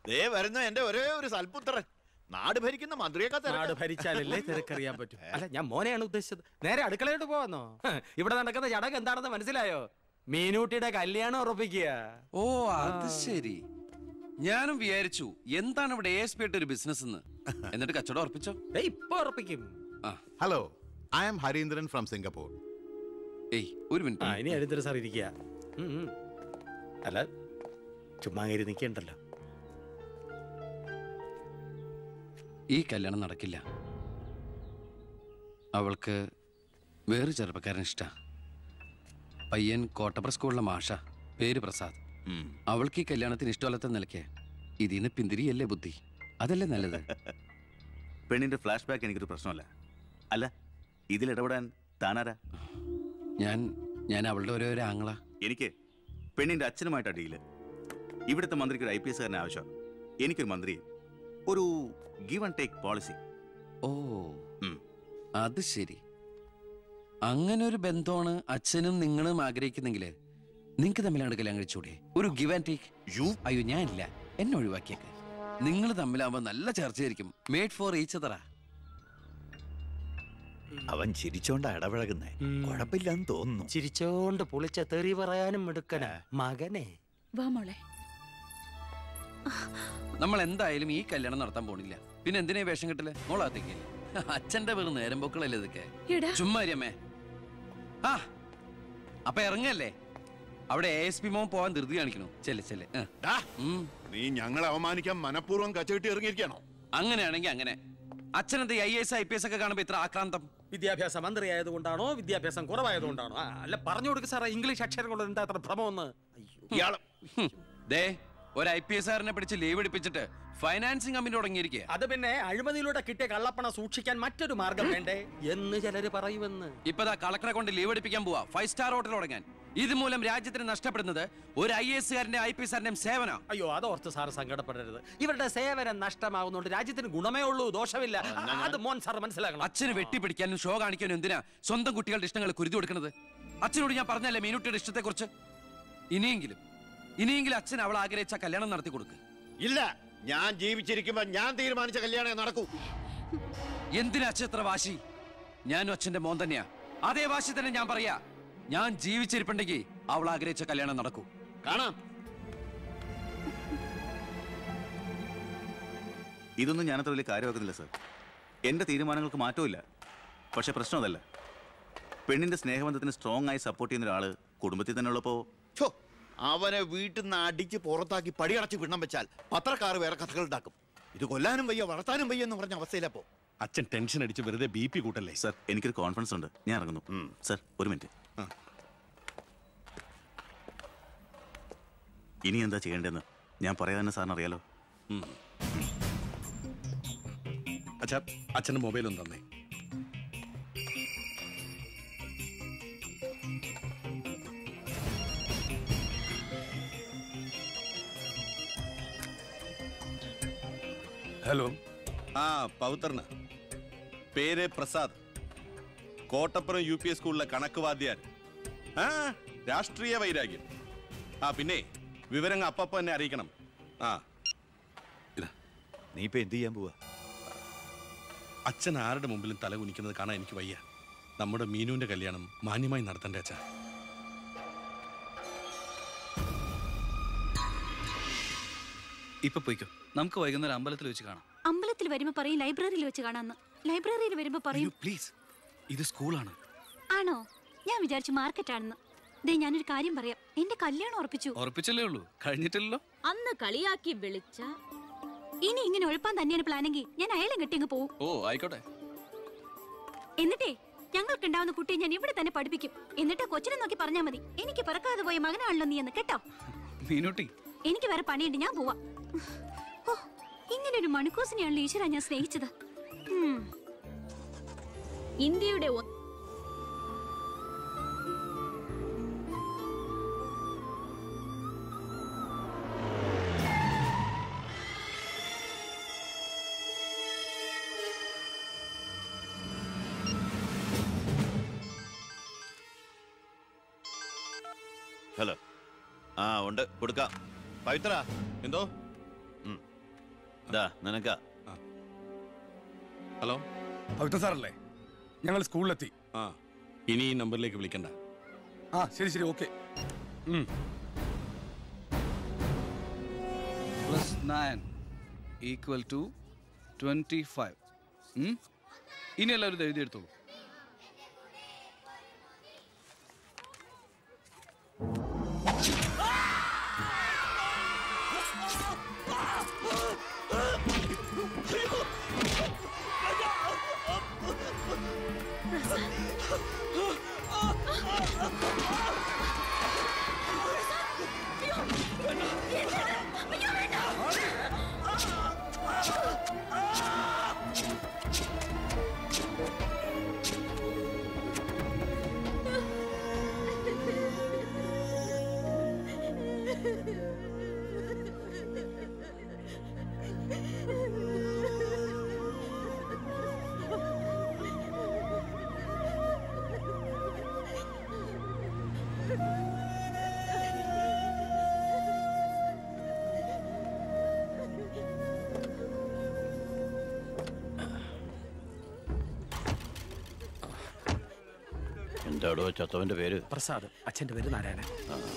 ദേ വരുന്ന എന്റെ ഒരേ ഒരു സൽപുത്രൻ നാട് ഭരിക്കുന്ന മന്ത്രിയൊക്കെ തിരക്കാ. നാട് ഭരിച്ചാലല്ലേ തിരക്കറിയാൻ പറ്റും അല്ല ഞാൻ മോനെയാണ് ഉദ്ദേശിച്ചത് നേരെ അടുക്കളയോട്ട് പോവാന്നോ ഇവിടെ നടക്കുന്ന ചടങ്ങ് എന്താണെന്ന് മനസ്സിലായോ മീനൂട്ടിയുടെ കല്യാണം ഉറപ്പിക്കുക ഓ അത് ശരി ഞാനും വിചാരിച്ചു എന്താണ് ഇവിടെ എസ് പി ആയിട്ട് ഒരു ബിസിനസ് എന്ന് എന്നിട്ട് കച്ചവടം ഉറപ്പിച്ചോ ഏയ് ഇപ്പൊ ഉറപ്പിക്കും ആ hello I am Harindran from Singapore ഏയ് ഒരു ആ മിനിറ്റ് ഇനി ഹരിദ്ര സാർ ഇരിക്കുക ഉം, ഉം. അല്ല ചുമ്മാ കയറി നിൽക്കണ്ടല്ലോ ഈ കല്യാണം നടക്കില്ല അവൾക്ക് വേറെ ചെറുപ്പക്കാരൻ ഇഷ്ട പയ്യൻ കോട്ടപ്പുറ സ്കൂളിലെ മാഷ പേര് പ്രസാദ് ഉം. അവൾക്ക് ഈ കല്യാണത്തിന് ഇഷ്ടമല്ലാത്ത നിലയ്ക്ക് ഇതിന് പിന്തിരിയല്ലേ ബുദ്ധി അതല്ലേ നല്ലത് പെണ്ണിന്റെ ഫ്ലാഷ് ബാക്ക് എനിക്കൊരു പ്രശ്നമല്ല അല്ല ഇതിൽ ഇടപെടാൻ താനാരാ ഞാൻ ഞാൻ അവളുടെ ഓരോ ഒരു ആങ്ങള എനിക്ക് പെണ്ണിന്റെ അച്ഛനുമായിട്ടാ ഡീല് ഇവിടുത്തെ മന്ത്രിക്ക് ഒരു ഐ പി എസ്കാരനെ ആവശ്യം എനിക്കൊരു മന്ത്രി ഒരു ഗീവ് ആൻഡ് ടേക്ക് പോളിസി ഓ ഉം. അത് ശരി അങ്ങനെ ഒരു ബന്ധമാണ് അച്ഛനും നിങ്ങളും ആഗ്രഹിക്കുന്നെങ്കിൽ നിങ്ങൾക്ക് തമ്മിലാണ് കല്യാണം കഴിച്ചൂടെ ഒരു ഗിവ് ആൻഡ് ടേക്ക് യു അയ്യോ ഞാനില്ല എന്നെ ഒഴിവാക്കിയേക്ക് നിങ്ങൾ തമ്മിലാവുമ്പോ നല്ല ചർച്ചയായിരിക്കും മേഡ് ഫോർ ഈച്ച് അതറാ അവൻ ചിരിച്ചോണ്ടാ ഇടപഴകുന്നേ കുഴപ്പമില്ലെന്ന് തോന്നുന്നു ചിരിച്ചോണ്ട് പൊളിച്ച തെറി പറയാനും എടുക്കന മകനെ വാ മോളെ നമ്മൾ എന്തായാലും ഈ കല്യാണം നടത്താൻ പോണില്ല പിന്നെ എന്തിനാ ഈ വേഷം കിട്ടില്ല മോളാത്തേക്ക് അച്ഛന്റെ വെറും നേരം പൊക്കളല്ലേ ഇതൊക്കെ എടാ ചുമ്മാ അമ്മേ ആ അപ്പൊ ഇറങ്ങല്ലേ അവിടെ എ എസ് പി മോൻ പോവാൻ ധൃതി കാണിക്കണു ചെല്ലെ ചെല്ലെ ഡാ, നീ ഞങ്ങളെ അവമാനിക്കാൻ മനഃപൂർവ്വം കച്ചകെട്ടി ഇറങ്ങിയിരിക്കണോ അങ്ങനെയാണെങ്കിൽ അങ്ങനെ അച്ഛനെന്ത് I S I P S ഒക്കെ കാണുമ്പോ ഇത്ര ആക്രാന്തം വിദ്യാഭ്യാസ മന്ത്രി ആയതുകൊണ്ടാണോ വിദ്യാഭ്യാസം കുറവായതുകൊണ്ടാണോ ആ, അല്ല പറഞ്ഞു കൊടുക്ക് സാറേ ഇംഗ്ലീഷ് അക്ഷരം കൊണ്ട് എന്താ അത്ര ഭ്രമമെന്ന് അയ്യോ ഇയാള് ഹും. ദേ ഒരു ഐ പി എസ് ആറിനെ പിടിച്ച് ലീവ് എടുപ്പിച്ചിട്ട് ഫൈനാൻസിങ് കമ്പനി തുടങ്ങിയിരിക്കുക അത് പിന്നെ അഴിമതിയിലൂടെ കിട്ടിയ കള്ളപ്പണം സൂക്ഷിക്കാൻ മറ്റൊരു മാർഗം വേണ്ടേ എന്ന് ചിലര് പറയുമെന്ന് ഇപ്പതാ കളക്ടറെ കൊണ്ട് ലീവ് എടുപ്പിക്കാൻ പോവാ ഫൈവ് സ്റ്റാർ ഹോട്ടൽ തുടങ്ങാൻ ഇതുമൂലം രാജ്യത്തിന് നഷ്ടപ്പെടുന്നത് ഒരു ഐ എസ് കാരന്റെ ഐ പി എസ് ആറിന്റെയും സേവന അയ്യോ അതോർത്ത് സാർ സങ്കടപ്പെടരുത് ഇവരുടെ സേവനം നഷ്ടമാകുന്നതുകൊണ്ട് രാജ്യത്തിന് ഗുണമേ ഉള്ളൂ ദോഷമില്ല അത് മോൻ സാർ മനസ്സിലാക്കണം അച്ഛന് വെട്ടിപ്പിടിക്കാനും ഷോ കാണിക്കാനും എന്തിനാ സ്വന്തം കുട്ടികളുടെ ഇഷ്ടങ്ങൾ കുരുതി കൊടുക്കുന്നത് അച്ഛനോട് ഞാൻ പറഞ്ഞല്ലേ മീനുട്ടിയുടെ ഇഷ്ടത്തെ കുറിച്ച് ഇനിയെങ്കിലും ഇനിയെങ്കിലും അച്ഛൻ അവൾ ആഗ്രഹിച്ച കല്യാണം നടത്തി കൊടുക്ക് ഇല്ല ഞാൻ ജീവിച്ചിരിക്കുമ്പോ ഞാൻ തീരുമാനിച്ച കല്യാണം നടക്കൂ എന്തിനാ അച്ഛൻ എത്ര വാശി ഞാനും അച്ഛന്റെ മോൻ തന്നെയാ അതേ വാശി തന്നെ ഞാൻ പറയാ ഞാൻ ജീവിച്ചിരിപ്പുണ്ടെങ്കിൽ അവൾ ആഗ്രഹിച്ച കല്യാണം നടക്കൂ കാണാം ഇതൊന്നും ഞാനത്ര വലിയ കാര്യമാക്കുന്നില്ല സർ എൻ്റെ തീരുമാനങ്ങൾക്ക് മാറ്റമില്ല പക്ഷെ പ്രശ്നം അതല്ല പെണ്ണിന്റെ സ്നേഹബന്ധത്തിന് സ്ട്രോങ് ആയി സപ്പോർട്ട് ചെയ്യുന്ന ഒരാള് കുടുംബത്തിൽ തന്നെ ഉള്ളപ്പോൾ ഛോ, അവനെ വീട്ടിൽ നിന്ന് അടിച്ച് പുറത്താക്കി പടിയടച്ച് വിണ്ണം വെച്ചാൽ പത്രക്കാർ വേറെ കഥകൾ ഉണ്ടാക്കും ഇത് കൊല്ലാനും വയ്യ വളർത്താനും വയ്യ എന്ന് പറഞ്ഞ അവസ്ഥയിലപ്പോ അച്ഛൻ ടെൻഷൻ അടിച്ച് വെറുതെ ബി പി കൂട്ടല്ലേ സർ എനിക്കൊരു കോൺഫിഡൻസ് ഉണ്ട് ഞാൻ ഇറങ്ങുന്നു സർ ഒരു മിനിറ്റ് ഇനി എന്താ ചെയ്യേണ്ടതെന്ന് ഞാൻ പറയാതെ സാറിന് അറിയാലോ അച്ഛാ അച്ഛന്റെ മൊബൈൽ ഒന്ന് തന്നേ ഹലോ ആ പൗത്രന് പേര് Prasad Kottappuram U P S സ്കൂളിലെ കണക്ക് വാദ്യാർ ആ രാഷ്ട്രീയ വൈരാഗ്യം ആ പിന്നെ വിവരങ്ങൾ അപ്പപ്പ തന്നെ അറിയിക്കണം ആ നീ ഇപ്പൊ എന്ത് ചെയ്യാൻ പോവാ അച്ഛൻ ആരുടെ മുമ്പിലും തല കുനിക്കുന്നത് കാണാൻ എനിക്ക് വയ്യ നമ്മുടെ മീനുവിന്റെ കല്യാണം മാന്യമായി നടത്തണ്ടേ അച്ഛാ ഇപ്പൊ പോയിക്കോ നമുക്ക് വൈകുന്നേരം അമ്പലത്തിൽ വെച്ച് കാണാം അമ്പലത്തിൽ വരുമ്പോ പറയും ലൈബ്രറിയിൽ വെച്ച് കാണാന്ന് ലൈബ്രറിയിൽ വരുമ്പോ പറയും പ്ലീസ് ഇത് സ്കൂളാണ് ആണോ ഞാൻ വിചാരിച്ചു മാർക്കറ്റ് ആണെന്ന് ദേ ഞാനൊരു കാര്യം പറയാം എന്റെ കല്യാണം ഉറപ്പിച്ചു ഉറപ്പിച്ചല്ലേ ഉള്ളൂ കഴിഞ്ഞിട്ടില്ലല്ലോ അന്ന് കളിയാക്കി വിളിച്ച ഇനി ഇങ്ങനെ ഒഴുപ്പാൻ തന്നെയാണ് പ്ലാനെങ്കിൽ ഞാൻ അയാളെ കെട്ടി അങ്ങ് പോവും ഓ ആയിക്കോട്ടെ എന്നിട്ടേ ഞങ്ങൾക്ക് ഉണ്ടാവുന്ന കുട്ടിയെ ഞാൻ ഇവിടെ തന്നെ പഠിപ്പിക്കും എന്നിട്ട് കൊച്ചിനെ നോക്കി പറഞ്ഞാൽ മതി എനിക്ക് പിറക്കാതെ പോയ മകനാണല്ലോ നീ എന്ന് കേട്ടോ മീനൂട്ടി എനിക്ക് വേറെ പണിയുണ്ട് ഞാൻ പോവാ ഓ ഇങ്ങനെ ഒരു മണിക്കൂസിനെയാണല്ലോ ഈശ്വര ഞാൻ സ്നേഹിച്ചത് ഉം. ഇന്ത്യയുടെ ഒ- ഹലോ ആ ഉണ്ട് കൊടുക്കാം പവിത്ര എന്തോ ദാ നിനക്കാ ഹലോ പവിത്ര സാറല്ലേ ഞങ്ങൾ സ്കൂളിലെത്തി ആ ഇനി ഈ നമ്പറിലേക്ക് വിളിക്കണ്ട ആ ശരി ശരി okay plus nine equal to twenty five ഇനി എല്ലാവരും ഇത് എഴുതിയെടുത്തോളൂ എന്താടോ ചത്തവന്റെ പേര് പ്രസാദ് അച്ഛന്റെ പേര് നാരായണൻ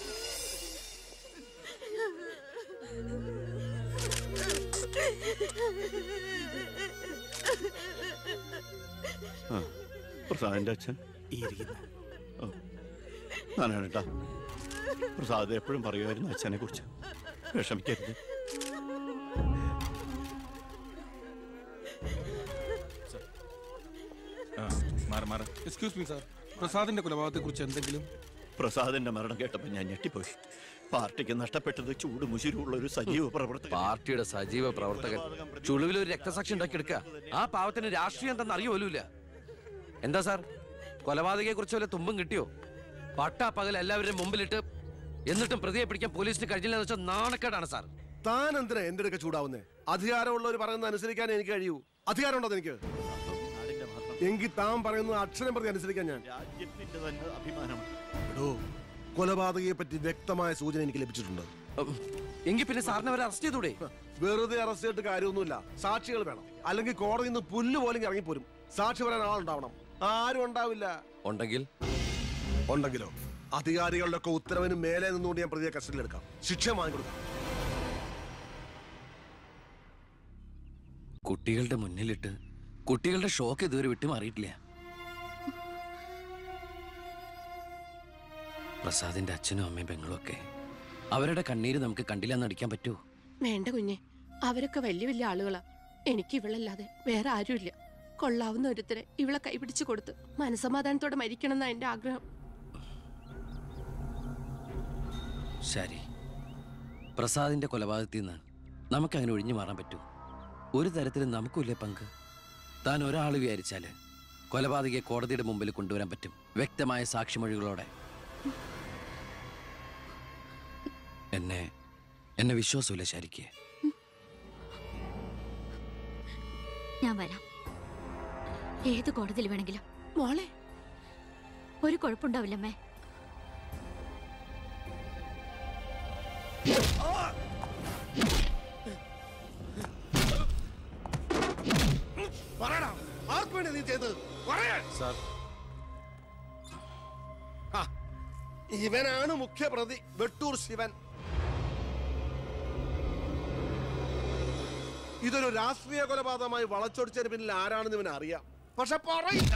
പ്രസാദിന്റെ അച്ഛൻ ഈ ഇരിക്കുന്ന ഞാനാണ് കേട്ടാ പ്രസാദ് എപ്പോഴും പറയുമായിരുന്നു അച്ഛനെ കുറിച്ച് വിഷമിക്കരുത് എക്സ്ക്യൂസ് മീ സാർ പ്രസാദിന്റെ കൊലപാതകത്തെ കുറിച്ച് എന്തെങ്കിലും പ്രസാദിന്റെ മരണം കേട്ടപ്പോൾ ഞാൻ ഞെട്ടിപ്പോയി പാർട്ടിക്ക് നഷ്ടപ്പെട്ടത് ചൂട് മുശിരുള്ള ഒരു സജീവ പ്രവർത്തകൻ പാർട്ടിയുടെ സജീവ പ്രവർത്തകൻ ചുളുവിൽ ഒരു രക്തസാക്ഷി ഉണ്ടാക്കിയെടുക്കുക ആ പാവത്തിന് രാഷ്ട്രീയം എന്തെന്ന് അറിയുമല്ല എന്താ സാർ കൊലപാതകയെ കുറിച്ച് വല്ല തുമ്പും കിട്ടിയോ പട്ടാ പകൽ എല്ലാവരുടെയും മുമ്പിലിട്ട് എന്നിട്ടും പ്രതിയെ പിടിക്കാൻ പോലീസിന് കഴിഞ്ഞില്ലെന്ന് വെച്ചാൽ നാണക്കേടാണ് സാർ താൻ എന്തിനാ എന്റെ അടുക്ക ചൂടാവുന്നേ അധികാരമുള്ളവർ പറയുന്നത് അനുസരിക്കാൻ എനിക്ക് കഴിയൂ അധികാരമുണ്ടോ എനിക്ക് എങ്കിൽ താൻ പറയുന്നത് അക്ഷരം പ്രതി അനുസരിക്കാൻ ഞാൻ രാജ്യത്തിന്റെ തന്നെ അഭിമാനമാണ് എടോ കൊലപാതകയെ പറ്റി വ്യക്തമായ സൂചന എനിക്ക് ലഭിച്ചിട്ടുണ്ട് എങ്കിൽ പിന്നെ സാറിനെ അവരെ അറസ്റ്റ് ചെയ്തൂടെ വെറുതെ അറസ്റ്റ് ചെയ്തിട്ട് കാര്യമൊന്നുമില്ല സാക്ഷികൾ വേണം അല്ലെങ്കിൽ കോടതിയിൽ നിന്ന് പുല്ല് പോലും ഇറങ്ങിപ്പോരും സാക്ഷി പറയാൻ ആളുണ്ടാവണം ആരും ഉണ്ടാവില്ല ഉണ്ടെങ്കിൽ ഉണ്ടെങ്കിലോ അധികാരികളുടെ ഒക്കെ ഉത്തരവിന് മേലെ നിന്നുകൊണ്ട് ഞാൻ പ്രതിയെ കസ്റ്റഡിയിലെടുക്കാം ശിക്ഷ വാങ്ങിക്കൊടുക്കാം കുട്ടികളുടെ മുന്നിലിട്ട് കുട്ടികളുടെ ഷോക്ക് ഇതുവരെ വിട്ടുമാറിയിട്ടില്ല പ്രസാദിന്റെ അച്ഛനും അമ്മയും പെങ്ങളും ഒക്കെ അവരുടെ കണ്ണീര് നമുക്ക് കണ്ടില്ലെന്ന് അടിക്കാൻ പറ്റുമോ വേണ്ട കുഞ്ഞെ അവരൊക്കെ വലിയ വലിയ ആളുകളാ എനിക്ക് ഇവളല്ലാതെ വേറെ ആരുമില്ല കൊള്ളാവുന്ന ഒരുത്തരെ ഇവളെ കൈപിടിച്ചു കൊടുത്ത് മനസമാധാനത്തോടെ മരിക്കണം എന്നാ എന്റെ ആഗ്രഹം ശരി പ്രസാദിന്റെ കൊലപാതകത്തിൽ നിന്ന് നമുക്കങ്ങനെ ഒഴിഞ്ഞു മാറാൻ പറ്റൂ ഒരു തരത്തിലും നമുക്കില്ലേ പങ്ക് താൻ ഒരാൾ വിചാരിച്ചാല് കൊലപാതകയെ കോടതിയുടെ മുമ്പിൽ കൊണ്ടുവരാൻ പറ്റും വ്യക്തമായ സാക്ഷിമൊഴികളോടെ എന്നെ എന്നെ വിശ്വാസമില്ല ശരിക്ക് ഞാൻ വരാം ഏത് കോടതിയിൽ വേണമെങ്കിലും മോളെ ഒരു കുഴപ്പമുണ്ടാവില്ലമ്മേ പറയടാ ആർക്ക് വേണ്ടി നീ ചെയ്തത് പറയാൻ സാർ ആ, ഇവനാണ് മുഖ്യപ്രതി വെട്ടൂർ ശിവൻ ഇതൊരു രാഷ്ട്രീയ കൊലപാതകമായി വളച്ചൊടിച്ചതിന് പിന്നിൽ ആരാണെന്ന് ഇവൻ അറിയാം പക്ഷെ പറയില്ല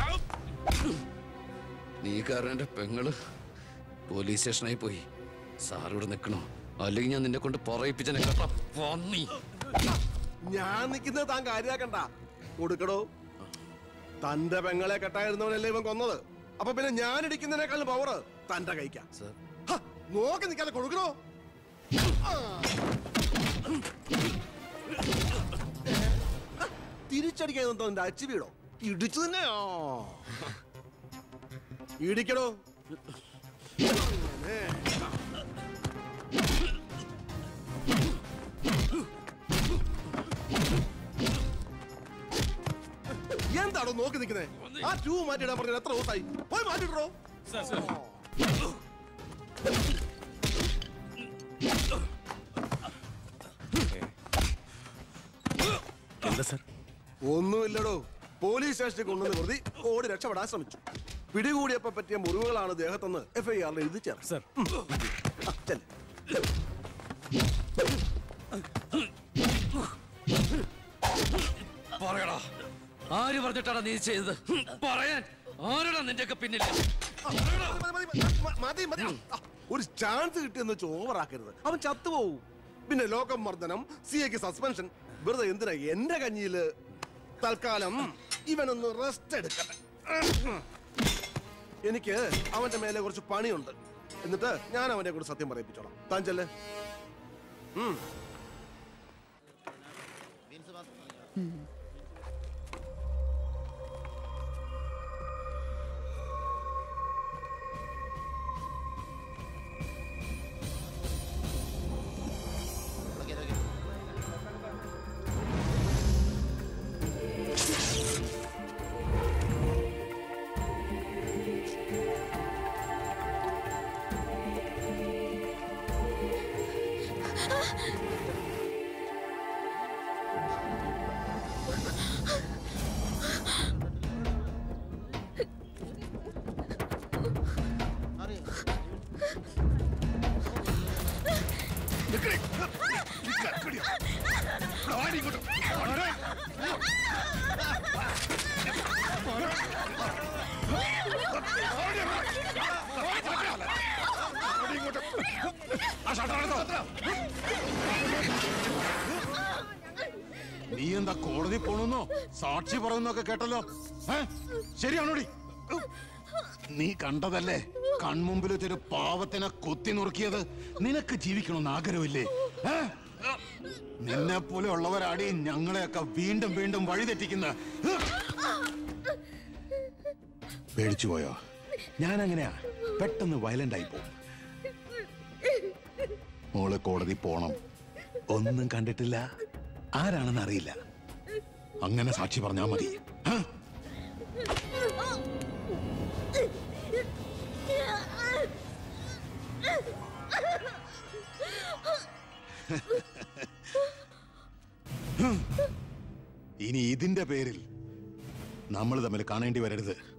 നീ കാരണം എന്റെ പെങ്ങള് പോലീസ് സ്റ്റേഷനായി പോയി സാറിവിടെ നിൽക്കണോ അല്ലെങ്കിൽ ഞാൻ നിന്നെ കൊണ്ട് പറയിപ്പിച്ചെന്നെ കേട്ടോ പന്നി ഞാൻ നിൽക്കുന്നത് താൻ കാര്യാക്കണ്ട കൊടുക്കടോ തന്റെ പെങ്ങളെ കെട്ടായിരുന്നവനല്ലേ ഇവൻ കൊന്നത് അപ്പൊ പിന്നെ ഞാൻ ഇടിക്കുന്നതിനേക്കാളും പവർ തന്റെ കഴിക്കാം നോക്കി നിൽക്കാതെ കൊടുക്കണോ ആ. തിരിച്ചടിക്കാൻ തന്റെ അച്ചു വീടോ ഇടിച്ചു തന്നെ ആ. ഇടിക്കടോ അങ്ങനെ. എന്താണോ നോക്കി നിൽക്കുന്നത് ആ ട്യൂബ് മാറ്റിയിടാൻ പറഞ്ഞത് എത്ര ദിവസമായി പോയി മാറ്റിട്ടോ എന്താ സാർ ഒന്നുമില്ലടോ പോലീസ് സ്റ്റേഷനിൽ കൊണ്ടുവന്ന് പ്രതി ഓടി രക്ഷപ്പെടാൻ ശ്രമിച്ചു പിടികൂടിയപ്പോ പറ്റിയ മുറിവുകളാണ് ദേഹത്തെന്ന് എഫ് ഐ ആറിൽ എഴുതി ചേർത്ത് സാർ പറയടാ ആര് പറഞ്ഞിട്ടാണ് നീ ചെയ്തത് പറയാൻ ആരാടാ നിന്റെയൊക്കെ പിന്നിൽ മതി മതി ആ, ഒരു ചാൻസ് കിട്ടിയെന്ന് വെച്ച് ഓവറാക്കരുത് അവൻ ചത്തുപോവും പിന്നെ ലോകം മർദ്ദനം സി എക്ക് സസ്പെൻഷൻ വെറുതെ എന്തിനാ എന്റെ കഞ്ഞിയില് തൽക്കാലം ഇവനൊന്ന് റെസ്റ്റ് എടുക്കട്ടെ എനിക്ക് അവന്റെ മേലെ കുറച്ച് പണിയുണ്ട് എന്നിട്ട് ഞാൻ അവനെ കൂടെ സത്യം പറയിപ്പിച്ചോളാം താൻ ചെല്ലേ ഉം നീ എന്താ കോടതി പോണെന്നോ സാക്ഷി പറയുന്നൊക്കെ കേട്ടല്ലോ ഏ? ശരിയാണോടി നീ കണ്ടതല്ലേ കൺമുമ്പിൽ ഒരു പാവത്തിനെ കൊത്തി നുറുക്കിയത് നിനക്ക് ജീവിക്കണമെന്ന് ആഗ്രഹമില്ലേ ഏ? നിന്നെ പോലെ ഉള്ളവരാടി ഞങ്ങളെയൊക്കെ വീണ്ടും വീണ്ടും വഴിതെറ്റിക്കുന്ന പേടിച്ചു പോയോ ഞാൻ അങ്ങനെയാ പെട്ടെന്ന് വയലന്റ് ആയി പോകും മോള് കോടതി പോണം ഒന്നും കണ്ടിട്ടില്ല ആരാണെന്ന് അറിയില്ല അങ്ങനെ സാക്ഷി പറഞ്ഞാ മതി ആ? ഇനി ഇതിന്റെ പേരിൽ നമ്മൾ തമ്മിൽ കാണേണ്ടി വരരുത്